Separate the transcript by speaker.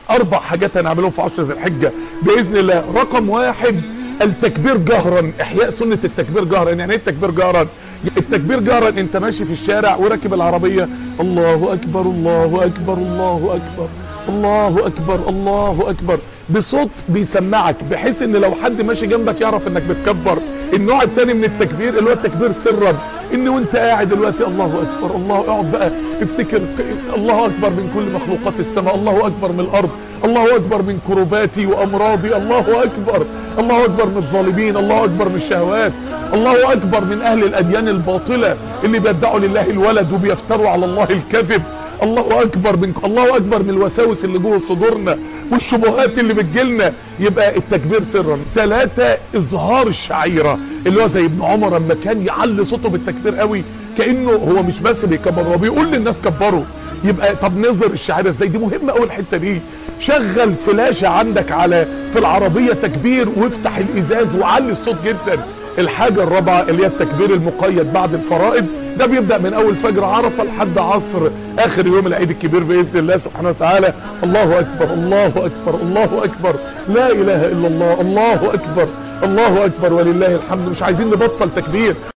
Speaker 1: اربع حاجات هنعملهم في عشر ذي الحجة باذن الله رقم واحد التكبير جهرا احياء سنة التكبير جهرا يعني ايه التكبير جهرا التكبير جهرا انت ماشي في الشارع وراكب العربية الله اكبر الله اكبر الله اكبر الله اكبر الله اكبر بصوت بيسمعك بحيث ان لو حد ماشي جنبك يعرف انك بتكبر النوع الثاني من التكبير اللي هو التكبير سرا ان وانت قاعد دلوقتي الله اكبر الله اقعد بقى افتكر الله اكبر من كل مخلوقات السماء الله اكبر من الارض الله اكبر من كروباتي وامراضي الله اكبر الله اكبر من الظالمين الله اكبر من الشهوات الله اكبر من اهل الاديان الباطلة اللي بيدعوا لله الولد وبيفتروا على الله الكذب الله اكبر من الله اكبر من الوساوس اللي جوه صدورنا والشبهات اللي بتجيلنا يبقى التكبير سرا ثلاثة اظهار الشعيرة اللي هو زي ابن عمر لما كان يعلي صوته بالتكبير قوي كانه هو مش بس بيكبر هو بيقول للناس كبروا يبقى طب نظهر الشعيرة ازاي دي مهمة قوي الحتة دي شغل فلاشة عندك على في العربية تكبير وافتح الازاز وعلي الصوت جدا الحاجة الرابعة اللي هي التكبير المقيد بعد الفرائض ده بيبدأ من اول فجر عرفة لحد عصر اخر يوم العيد الكبير باذن الله سبحانه وتعالى الله اكبر الله اكبر الله اكبر لا اله الا الله الله اكبر الله اكبر ولله الحمد مش عايزين نبطل تكبير